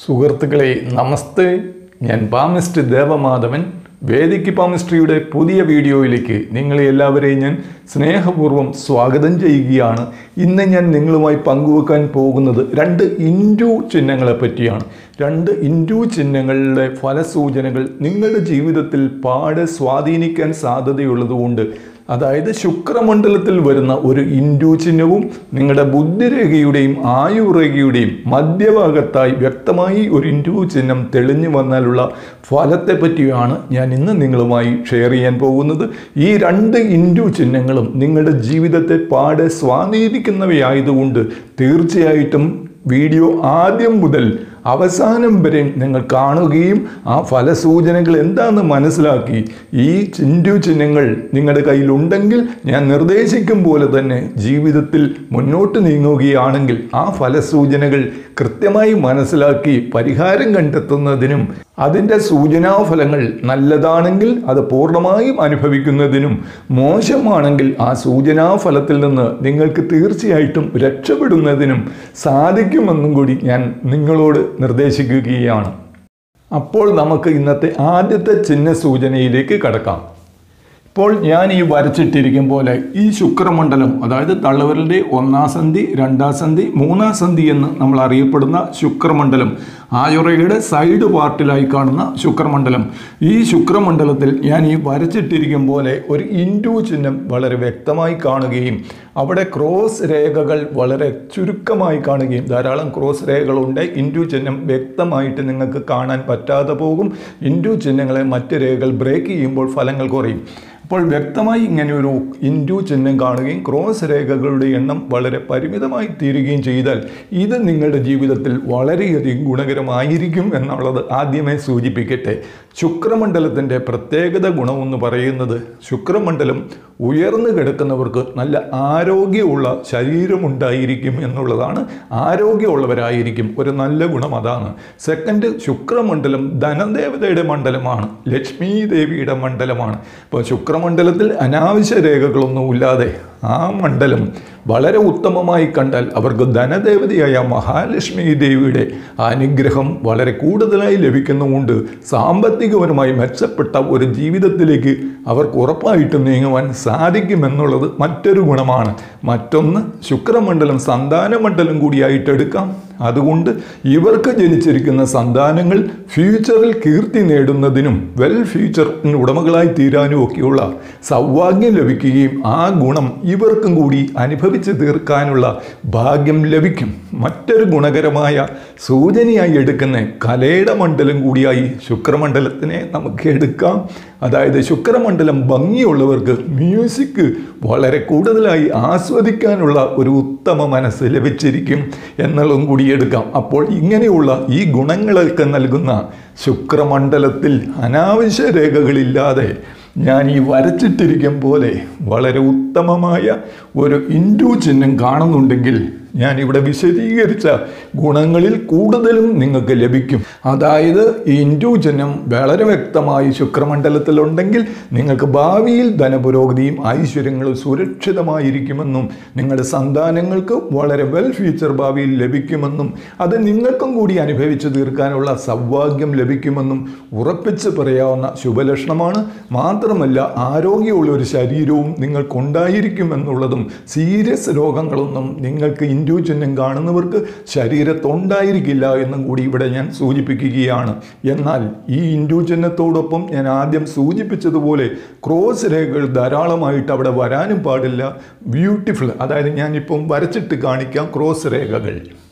സുഹൃത്തുക്കളെ നമസ്തേ ഞാൻ പാമിസ്റ്റ് ദേവമാധവൻ വേദിക്ക് പാമിസ്ട്രിയുടെ പുതിയ വീഡിയോയിലേക്ക് നിങ്ങളെ എല്ലാവരെയും ഞാൻ സ്നേഹപൂർവ്വം സ്വാഗതം ചെയ്യുകയാണ് ഇന്ന് ഞാൻ നിങ്ങളുമായി പങ്കുവെക്കാൻ പോകുന്നത് രണ്ട് ഇൻഡു ചിഹ്നങ്ങളെ പറ്റിയാണ് രണ്ട് ഇൻഡു ചിഹ്നങ്ങളുടെ ഫലസൂചനകൾ നിങ്ങളുടെ ജീവിതത്തിൽ പാടെ സ്വാധീനിക്കാൻ സാധ്യതയുള്ളതുകൊണ്ട് അതായത് ശുക്രമണ്ഡലത്തിൽ വരുന്ന ഒരു ഇൻഡു ചിഹ്നവും നിങ്ങളുടെ ബുദ്ധിരേഖയുടെയും ആയുരേഖയുടെയും മധ്യഭാഗത്തായി വ്യക്തമായി ഒരു ഇൻഡു ചിഹ്നം തെളിഞ്ഞു വന്നാലുള്ള ഫലത്തെ പറ്റിയാണ് ഞാൻ ഇന്ന് നിങ്ങളുമായി ഷെയർ ചെയ്യാൻ പോകുന്നത് ഈ രണ്ട് ഇൻഡു ചിഹ്നങ്ങളും നിങ്ങളുടെ ജീവിതത്തെ പാടെ സ്വാധീനിക്കുന്നവയായതുകൊണ്ട് തീർച്ചയായിട്ടും വീഡിയോ ആദ്യം മുതൽ അവസാനം വരെ നിങ്ങൾ കാണുകയും ആ ഫലസൂചനകൾ എന്താണെന്ന് മനസ്സിലാക്കി ഈ ചിന്തു ചിഹ്നങ്ങൾ നിങ്ങളുടെ കയ്യിലുണ്ടെങ്കിൽ ഞാൻ നിർദ്ദേശിക്കും പോലെ തന്നെ ജീവിതത്തിൽ മുന്നോട്ട് നീങ്ങുകയാണെങ്കിൽ ആ ഫലസൂചനകൾ കൃത്യമായി മനസ്സിലാക്കി പരിഹാരം കണ്ടെത്തുന്നതിനും അതിൻ്റെ സൂചനാഫലങ്ങൾ നല്ലതാണെങ്കിൽ അത് പൂർണ്ണമായും അനുഭവിക്കുന്നതിനും മോശമാണെങ്കിൽ ആ സൂചനാഫലത്തിൽ നിന്ന് നിങ്ങൾക്ക് തീർച്ചയായിട്ടും രക്ഷപ്പെടുന്നതിനും സാധിക്കുമെന്നും കൂടി ഞാൻ നിങ്ങളോട് നിർദ്ദേശിക്കുകയാണ് അപ്പോൾ നമുക്ക് ഇന്നത്തെ ആദ്യത്തെ ചിഹ്ന സൂചനയിലേക്ക് കടക്കാം ഇപ്പോൾ ഞാൻ ഈ വരച്ചിട്ടിരിക്കും പോലെ ഈ ശുക്രമണ്ഡലം അതായത് തള്ളവരലിൻ്റെ ഒന്നാം സന്ധി രണ്ടാം സന്ധി മൂന്നാം സന്ധി എന്ന് നമ്മൾ അറിയപ്പെടുന്ന ശുക്രമണ്ഡലം ആയുറയുടെ സൈഡ് പാർട്ടിലായി കാണുന്ന ശുക്രമണ്ഡലം ഈ ശുക്രമണ്ഡലത്തിൽ ഞാൻ ഈ വരച്ചിട്ടിരിക്കും പോലെ ഒരു ഇൻഡു ചിഹ്നം വളരെ വ്യക്തമായി കാണുകയും അവിടെ ക്രോസ് രേഖകൾ വളരെ ചുരുക്കമായി കാണുകയും ധാരാളം ക്രോസ് രേഖകളുണ്ട് ഇൻഡു ചിഹ്നം വ്യക്തമായിട്ട് നിങ്ങൾക്ക് കാണാൻ പറ്റാതെ പോകും ഇൻഡു ചിഹ്നങ്ങളെ മറ്റ് രേഖകൾ ബ്രേക്ക് ചെയ്യുമ്പോൾ ഫലങ്ങൾ കുറയും അപ്പോൾ വ്യക്തമായി ഇങ്ങനെ ഒരു ഇൻഡു ചിഹ്നം കാണുകയും ക്രോസ് രേഖകളുടെ എണ്ണം വളരെ പരിമിതമായി തീരുകയും ചെയ്താൽ ഇത് നിങ്ങളുടെ ജീവിതത്തിൽ വളരെയധികം ഗുണകരമായിരിക്കും എന്നുള്ളത് ആദ്യമേ സൂചിപ്പിക്കട്ടെ ശുക്രമണ്ഡലത്തിൻ്റെ പ്രത്യേകത ഗുണമെന്ന് പറയുന്നത് ശുക്രമണ്ഡലം ഉയർന്നു കിടക്കുന്നവർക്ക് നല്ല ആരോഗ്യമുള്ള ശരീരമുണ്ടായിരിക്കും എന്നുള്ളതാണ് ആരോഗ്യമുള്ളവരായിരിക്കും ഒരു നല്ല ഗുണം അതാണ് സെക്കൻഡ് ശുക്രമണ്ഡലം ധനദേവതയുടെ മണ്ഡലമാണ് ലക്ഷ്മി ദേവിയുടെ മണ്ഡലമാണ് ഇപ്പോൾ ശുക്രമണ്ഡലത്തിൽ അനാവശ്യ രേഖകളൊന്നുമില്ലാതെ ആ മണ്ഡലം വളരെ ഉത്തമമായി കണ്ടാൽ അവർക്ക് ധനദേവതയായ മഹാലക്ഷ്മി ദേവിയുടെ അനുഗ്രഹം വളരെ കൂടുതലായി ലഭിക്കുന്നുമുണ്ട് സാമ്പത്തികപരമായി മെച്ചപ്പെട്ട ഒരു ജീവിതത്തിലേക്ക് അവർക്ക് ഉറപ്പായിട്ടും നീങ്ങുവാൻ സാധിക്കുമെന്നുള്ളത് മറ്റൊരു ഗുണമാണ് മറ്റൊന്ന് ശുക്രമണ്ഡലം സന്താന മണ്ഡലം കൂടിയായിട്ട് എടുക്കാം അതുകൊണ്ട് ഇവർക്ക് ജനിച്ചിരിക്കുന്ന സന്താനങ്ങൾ ഫ്യൂച്ചറിൽ കീർത്തി നേടുന്നതിനും വെൽ ഫ്യൂച്ചറിന് ഉടമകളായി തീരാനും ഒക്കെയുള്ള സൗഭാഗ്യം ലഭിക്കുകയും ആ ഗുണം ഇവർക്കും കൂടി അനുഭവിച്ച് തീർക്കാനുള്ള ഭാഗ്യം ലഭിക്കും മറ്റൊരു ഗുണകരമായ സൂചനയായി എടുക്കുന്ന കലയുടെ മണ്ഡലം കൂടിയായി ശുക്രമണ്ഡലത്തിനെ നമുക്ക് എടുക്കാം അതായത് ശുക്രമണ്ഡലം ഭംഗിയുള്ളവർക്ക് മ്യൂസിക് വളരെ കൂടുതലായി ആസ്വദിക്കാനുള്ള ഒരു ഉത്തമ മനസ്സ് ലഭിച്ചിരിക്കും എന്നുള്ളതും കൂടി എടുക്കാം അപ്പോൾ ഇങ്ങനെയുള്ള ഈ ഗുണങ്ങളൊക്കെ നൽകുന്ന ശുക്രമണ്ഡലത്തിൽ അനാവശ്യ രേഖകളില്ലാതെ ഞാൻ ഈ വരച്ചിട്ടിരിക്കും പോലെ വളരെ ഉത്തമമായ ഒരു ഇൻഡു ചിഹ്നം കാണുന്നുണ്ടെങ്കിൽ ഞാൻ ഇവിടെ വിശദീകരിച്ച ഗുണങ്ങളിൽ കൂടുതലും നിങ്ങൾക്ക് ലഭിക്കും അതായത് ഈ ഇൻഡു ചിഹ്നം വളരെ വ്യക്തമായി ശുക്രമണ്ഡലത്തിലുണ്ടെങ്കിൽ നിങ്ങൾക്ക് ഭാവിയിൽ ധനപുരോഗതിയും ഐശ്വര്യങ്ങളും സുരക്ഷിതമായിരിക്കുമെന്നും നിങ്ങളുടെ സന്താനങ്ങൾക്ക് വളരെ വെൽ ഫ്യൂച്ചർ ഭാവിയിൽ ലഭിക്കുമെന്നും അത് നിങ്ങൾക്കും കൂടി അനുഭവിച്ചു തീർക്കാനുള്ള സൗഭാഗ്യം ലഭിക്കുമെന്നും ഉറപ്പിച്ച് പറയാവുന്ന ശുഭലക്ഷണമാണ് മാത്രമല്ല ആരോഗ്യമുള്ള ഒരു ശരീരവും നിങ്ങൾക്കുണ്ടായിരിക്കുമെന്നുള്ളതും സീരിയസ് രോഗങ്ങളൊന്നും നിങ്ങൾക്ക് ഇൻഡു ചിഹ്നം കാണുന്നവർക്ക് ശരീരത്തുണ്ടായിരിക്കില്ല എന്നും കൂടി ഇവിടെ ഞാൻ സൂചിപ്പിക്കുകയാണ് എന്നാൽ ഈ ഇൻഡു ചിഹ്നത്തോടൊപ്പം ഞാൻ ആദ്യം സൂചിപ്പിച്ചതുപോലെ ക്രോസ് രേഖകൾ ധാരാളമായിട്ട് അവിടെ വരാനും പാടില്ല ബ്യൂട്ടിഫുൾ അതായത് ഞാനിപ്പം വരച്ചിട്ട് കാണിക്കാം ക്രോസ് രേഖകൾ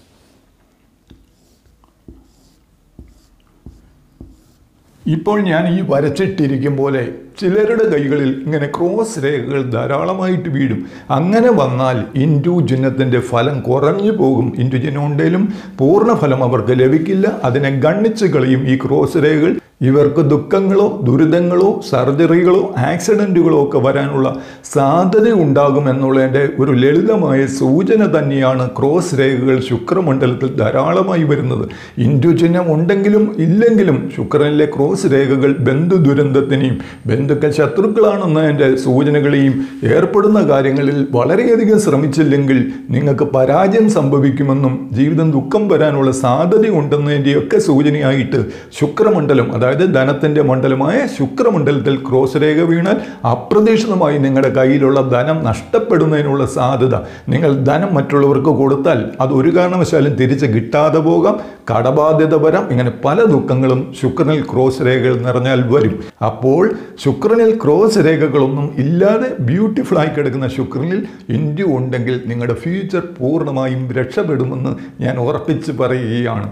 ഇപ്പോൾ ഞാൻ ഈ വരച്ചിട്ടിരിക്കും പോലെ ചിലരുടെ കൈകളിൽ ഇങ്ങനെ ക്രോസ് രേഖകൾ ധാരാളമായിട്ട് വീഴും അങ്ങനെ വന്നാൽ ഇൻഡു ചിഹ്നത്തിൻ്റെ ഫലം കുറഞ്ഞു പോകും ഇൻഡു ചിഹ്നം ഉണ്ടെങ്കിലും പൂർണ്ണ ഫലം അവർക്ക് ലഭിക്കില്ല അതിനെ ഗണ്ണിച്ച് കളയും ഈ ക്രോസ് രേഖകൾ ഇവർക്ക് ദുഃഖങ്ങളോ ദുരിതങ്ങളോ സർജറികളോ ആക്സിഡൻറ്റുകളോ ഒക്കെ വരാനുള്ള സാധ്യത ഉണ്ടാകും എന്നുള്ളതിൻ്റെ ഒരു ലളിതമായ സൂചന തന്നെയാണ് ക്രോസ് രേഖകൾ ശുക്രമണ്ഡലത്തിൽ ധാരാളമായി വരുന്നത് ഇൻഡു ചിഹ്നം ഉണ്ടെങ്കിലും ഇല്ലെങ്കിലും ശുക്രനിലെ ക്രോസ് രേഖകൾ ബന്ധു ദുരന്തത്തിനെയും ബന്ധുക്കൾ ശത്രുക്കളാണെന്നതിൻ്റെ സൂചനകളെയും ഏർപ്പെടുന്ന കാര്യങ്ങളിൽ വളരെയധികം ശ്രമിച്ചില്ലെങ്കിൽ നിങ്ങൾക്ക് പരാജയം സംഭവിക്കുമെന്നും ജീവിതം ദുഃഖം വരാനുള്ള സാധ്യതയുണ്ടെന്നതിൻ്റെയൊക്കെ സൂചനയായിട്ട് ശുക്രമണ്ഡലം അതായത് ധനത്തിൻ്റെ മണ്ഡലമായ ശുക്രമണ്ഡലത്തിൽ ക്രോസ് രേഖ വീണാൽ അപ്രതീക്ഷിതമായി നിങ്ങളുടെ കയ്യിലുള്ള ധനം നഷ്ടപ്പെടുന്നതിനുള്ള സാധ്യത നിങ്ങൾ ധനം മറ്റുള്ളവർക്ക് കൊടുത്താൽ അത് ഒരു കാരണവശാലും തിരിച്ച് കിട്ടാതെ പോകാം കടബാധ്യത വരാം ഇങ്ങനെ പല ദുഃഖങ്ങളും ശുക്രനിൽ ക്രോസ് രേഖകൾ നിറഞ്ഞാൽ വരും അപ്പോൾ ശുക്രനിൽ ക്രോസ് രേഖകളൊന്നും ഇല്ലാതെ ബ്യൂട്ടിഫുൾ ആയി കിടക്കുന്ന ശുക്രനിൽ ഇന്ത്യ ഉണ്ടെങ്കിൽ നിങ്ങളുടെ ഫ്യൂച്ചർ പൂർണ്ണമായും രക്ഷപ്പെടുമെന്ന് ഞാൻ ഉറപ്പിച്ച് പറയുകയാണ്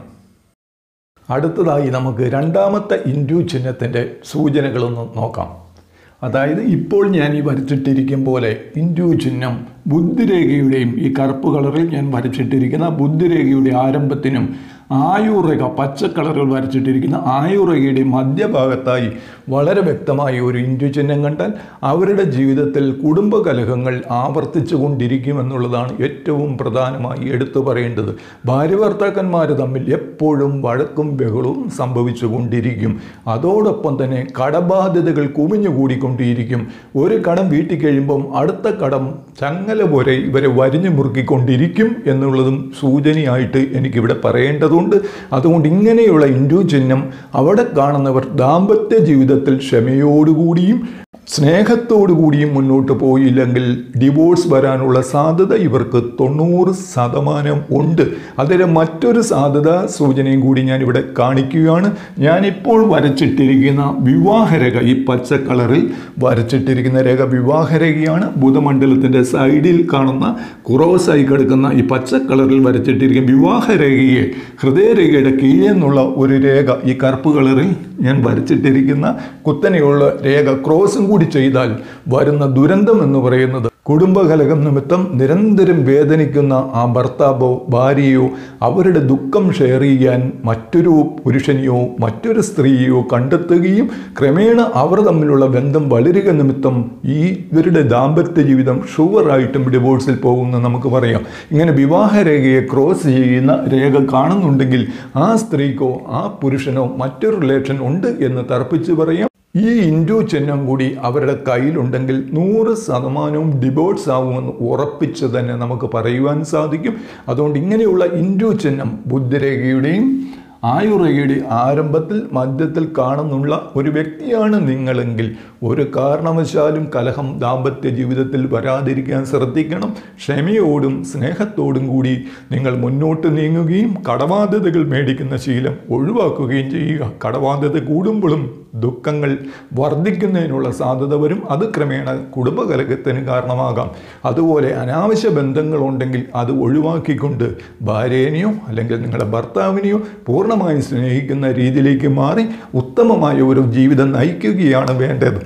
അടുത്തതായി നമുക്ക് രണ്ടാമത്തെ ഇൻഡു ചിഹ്നത്തിൻ്റെ സൂചനകളൊന്ന് നോക്കാം അതായത് ഇപ്പോൾ ഞാൻ ഈ വരച്ചിട്ടിരിക്കും പോലെ ഇൻഡു ചിഹ്നം ബുദ്ധിരേഖയുടെയും ഈ കറുപ്പ് കളറിൽ ഞാൻ വരച്ചിട്ടിരിക്കുന്ന ബുദ്ധിരേഖയുടെ ആരംഭത്തിനും ആയുർരേഖ പച്ച കളറിൽ വരച്ചിട്ടിരിക്കുന്ന ആയുർരേഖയുടെ മധ്യഭാഗത്തായി വളരെ വ്യക്തമായി ഒരു ഇൻഡു ചിഹ്നം കണ്ടാൽ അവരുടെ ജീവിതത്തിൽ കുടുംബകലഹങ്ങൾ ആവർത്തിച്ചു കൊണ്ടിരിക്കുമെന്നുള്ളതാണ് ഏറ്റവും പ്രധാനമായി എടുത്തു പറയേണ്ടത് ഭാര്യ ഭർത്താക്കന്മാർ തമ്മിൽ എപ്പോഴും വഴക്കും ബഹളവും സംഭവിച്ചു കൊണ്ടിരിക്കും അതോടൊപ്പം തന്നെ കടബാധ്യതകൾ കുമിഞ്ഞുകൂടിക്കൊണ്ടിരിക്കും ഒരു കടം വീട്ടിൽ കഴിയുമ്പം അടുത്ത കടം ചങ്ങല പോലെ ഇവരെ വരിഞ്ഞു മുറുക്കിക്കൊണ്ടിരിക്കും എന്നുള്ളതും സൂചനയായിട്ട് എനിക്കിവിടെ പറയേണ്ടതുണ്ട് അതുകൊണ്ട് ഇങ്ങനെയുള്ള ഇൻഡു ചിഹ്നം അവിടെ കാണുന്നവർ ദാമ്പത്യ ജീവിതത്തിൽ ക്ഷമയോടുകൂടിയും സ്നേഹത്തോടുകൂടിയും മുന്നോട്ട് പോയില്ലെങ്കിൽ ഡിവോഴ്സ് വരാനുള്ള സാധ്യത ഇവർക്ക് തൊണ്ണൂറ് ശതമാനം ഉണ്ട് അതിന് മറ്റൊരു സാധ്യത സൂചനയും കൂടി ഞാൻ ഇവിടെ കാണിക്കുകയാണ് ഞാനിപ്പോൾ വരച്ചിട്ടിരിക്കുന്ന വിവാഹരേഖ ഈ പച്ച കളറിൽ വരച്ചിട്ടിരിക്കുന്ന രേഖ വിവാഹരേഖയാണ് ബുധമണ്ഡലത്തിൻ്റെ സൈഡിൽ കാണുന്ന കുറവസായി കിടക്കുന്ന ഈ പച്ച കളറിൽ വരച്ചിട്ടിരിക്കുന്ന വിവാഹരേഖയെ ഹൃദയരേഖയുടെ കീഴിൽ നിന്നുള്ള ഒരു രേഖ ഈ കറുപ്പ് കളറിൽ ഞാൻ വരച്ചിട്ടിരിക്കുന്ന കുത്തനെയുള്ള രേഖ ക്രോസും കൂടി ചെയ്താൽ വരുന്ന ദുരന്തം എന്ന് പറയുന്നത് കുടുംബകലഹം നിമിത്തം നിരന്തരം വേദനിക്കുന്ന ആ ഭർത്താവോ ഭാര്യയോ അവരുടെ ദുഃഖം ഷെയർ ചെയ്യാൻ മറ്റൊരു പുരുഷനെയോ മറ്റൊരു സ്ത്രീയോ കണ്ടെത്തുകയും ക്രമേണ അവർ തമ്മിലുള്ള ബന്ധം വളരുക നിമിത്തം ഈ ഇവരുടെ ദാമ്പത്യ ജീവിതം ഷുവറായിട്ടും ഡിവോഴ്സിൽ പോകുമെന്ന് നമുക്ക് പറയാം ഇങ്ങനെ വിവാഹരേഖയെ ക്രോസ് ചെയ്യുന്ന രേഖ കാണുന്നുണ്ടെങ്കിൽ ആ സ്ത്രീക്കോ ആ പുരുഷനോ മറ്റൊരു റിലേഷൻ ഉണ്ട് എന്ന് തർപ്പിച്ച് പറയാം ഈ ഇൻഡു ചിഹ്നം കൂടി അവരുടെ കയ്യിലുണ്ടെങ്കിൽ നൂറ് ശതമാനവും ഡിവോഴ്സ് ആവുമെന്ന് ഉറപ്പിച്ച് തന്നെ നമുക്ക് പറയുവാൻ സാധിക്കും അതുകൊണ്ട് ഇങ്ങനെയുള്ള ഇൻഡു ചിഹ്നം ബുദ്ധിരേഖയുടെയും ആയുർരേഖയുടെ ആരംഭത്തിൽ മധ്യത്തിൽ കാണുന്നുള്ള ഒരു വ്യക്തിയാണ് നിങ്ങളെങ്കിൽ ഒരു കാരണവശാലും കലഹം ദാമ്പത്യ ജീവിതത്തിൽ വരാതിരിക്കാൻ ശ്രദ്ധിക്കണം ക്ഷമയോടും സ്നേഹത്തോടും കൂടി നിങ്ങൾ മുന്നോട്ട് നീങ്ങുകയും കടബാധ്യതകൾ മേടിക്കുന്ന ശീലം ഒഴിവാക്കുകയും ചെയ്യുക കടബാധ്യത കൂടുമ്പോഴും ദുഃഖങ്ങൾ വർദ്ധിക്കുന്നതിനുള്ള സാധ്യത വരും അത് ക്രമേണ കുടുംബകലഹത്തിന് കാരണമാകാം അതുപോലെ അനാവശ്യ ബന്ധങ്ങളുണ്ടെങ്കിൽ അത് ഒഴിവാക്കിക്കൊണ്ട് ഭാര്യേനെയോ അല്ലെങ്കിൽ നിങ്ങളുടെ ഭർത്താവിനെയോ പൂർണ്ണമായി സ്നേഹിക്കുന്ന രീതിയിലേക്ക് മാറി ഉത്തമമായ ഒരു ജീവിതം നയിക്കുകയാണ് വേണ്ടത്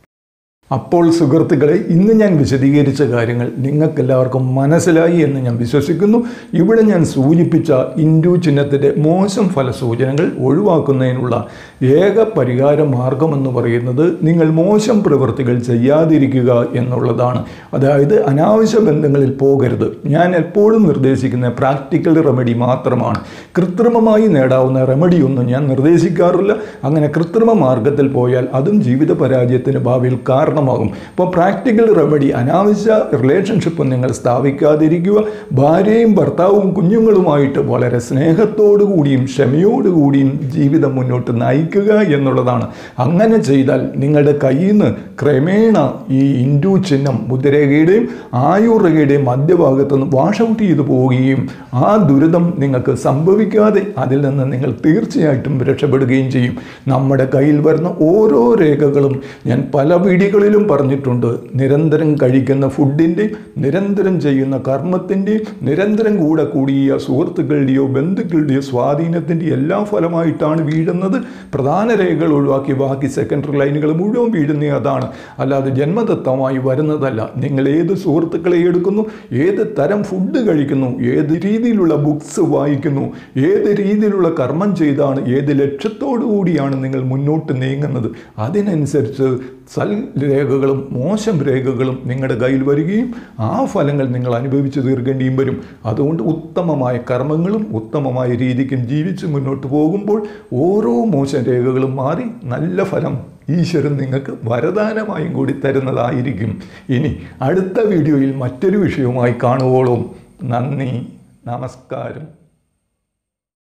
അപ്പോൾ സുഹൃത്തുക്കളെ ഇന്ന് ഞാൻ വിശദീകരിച്ച കാര്യങ്ങൾ നിങ്ങൾക്കെല്ലാവർക്കും മനസ്സിലായി എന്ന് ഞാൻ വിശ്വസിക്കുന്നു ഇവിടെ ഞാൻ സൂചിപ്പിച്ച ഇൻഡു ചിഹ്നത്തിൻ്റെ മോശം ഫലസൂചനകൾ ഒഴിവാക്കുന്നതിനുള്ള ഏക പരിഹാര മാർഗമെന്ന് പറയുന്നത് നിങ്ങൾ മോശം പ്രവൃത്തികൾ ചെയ്യാതിരിക്കുക എന്നുള്ളതാണ് അതായത് അനാവശ്യ ബന്ധങ്ങളിൽ പോകരുത് ഞാൻ എപ്പോഴും നിർദ്ദേശിക്കുന്ന പ്രാക്ടിക്കൽ റെമഡി മാത്രമാണ് കൃത്രിമമായി നേടാവുന്ന റെമഡിയൊന്നും ഞാൻ നിർദ്ദേശിക്കാറില്ല അങ്ങനെ കൃത്രിമ മാർഗത്തിൽ പോയാൽ അതും ജീവിത പരാജയത്തിന് ഭാവിയിൽ കാരണം കാരണമാകും അപ്പോൾ പ്രാക്ടിക്കൽ റെമഡി അനാവശ്യ റിലേഷൻഷിപ്പ് നിങ്ങൾ സ്ഥാപിക്കാതിരിക്കുക ഭാര്യയും ഭർത്താവും കുഞ്ഞുങ്ങളുമായിട്ട് വളരെ സ്നേഹത്തോടു കൂടിയും ക്ഷമയോടുകൂടിയും ജീവിതം മുന്നോട്ട് നയിക്കുക എന്നുള്ളതാണ് അങ്ങനെ ചെയ്താൽ നിങ്ങളുടെ കയ്യിൽ നിന്ന് ക്രമേണ ഈ ഇൻഡു ചിഹ്നം മുദ്രരേഖയുടെയും ആയുർരേഖയുടെയും മധ്യഭാഗത്തു നിന്ന് വാഷ് ഔട്ട് ചെയ്തു പോവുകയും ആ ദുരിതം നിങ്ങൾക്ക് സംഭവിക്കാതെ അതിൽ നിന്ന് നിങ്ങൾ തീർച്ചയായിട്ടും രക്ഷപ്പെടുകയും ചെയ്യും നമ്മുടെ കയ്യിൽ വരുന്ന ഓരോ രേഖകളും ഞാൻ പല വീഡിയോകളിലും പറഞ്ഞിട്ടുണ്ട് നിരന്തരം കഴിക്കുന്ന ഫുഡിൻ്റെ നിരന്തരം ചെയ്യുന്ന കർമ്മത്തിൻ്റെയും നിരന്തരം കൂടെ കൂടിയ സുഹൃത്തുക്കളുടെയോ ബന്ധുക്കളുടെയോ സ്വാധീനത്തിൻ്റെ എല്ലാ ഫലമായിട്ടാണ് വീഴുന്നത് പ്രധാന രേഖകൾ ഒഴിവാക്കി ബാക്കി സെക്കൻഡറി ലൈനുകൾ മുഴുവൻ വീഴുന്ന അതാണ് അല്ലാതെ ജന്മദത്തമായി വരുന്നതല്ല നിങ്ങൾ ഏത് സുഹൃത്തുക്കളെ എടുക്കുന്നു ഏത് തരം ഫുഡ് കഴിക്കുന്നു ഏത് രീതിയിലുള്ള ബുക്സ് വായിക്കുന്നു ഏത് രീതിയിലുള്ള കർമ്മം ചെയ്താണ് ഏത് ലക്ഷ്യത്തോടു കൂടിയാണ് നിങ്ങൾ മുന്നോട്ട് നീങ്ങുന്നത് അതിനനുസരിച്ച് സൽ രേഖകളും മോശം രേഖകളും നിങ്ങളുടെ കയ്യിൽ വരികയും ആ ഫലങ്ങൾ നിങ്ങൾ അനുഭവിച്ചു തീർക്കേണ്ടിയും വരും അതുകൊണ്ട് ഉത്തമമായ കർമ്മങ്ങളും ഉത്തമമായ രീതിക്കും ജീവിച്ച് മുന്നോട്ട് പോകുമ്പോൾ ഓരോ മോശം രേഖകളും മാറി നല്ല ഫലം ഈശ്വരൻ നിങ്ങൾക്ക് വരദാനമായും കൂടി തരുന്നതായിരിക്കും ഇനി അടുത്ത വീഡിയോയിൽ മറ്റൊരു വിഷയവുമായി കാണുവോളും നന്ദി നമസ്കാരം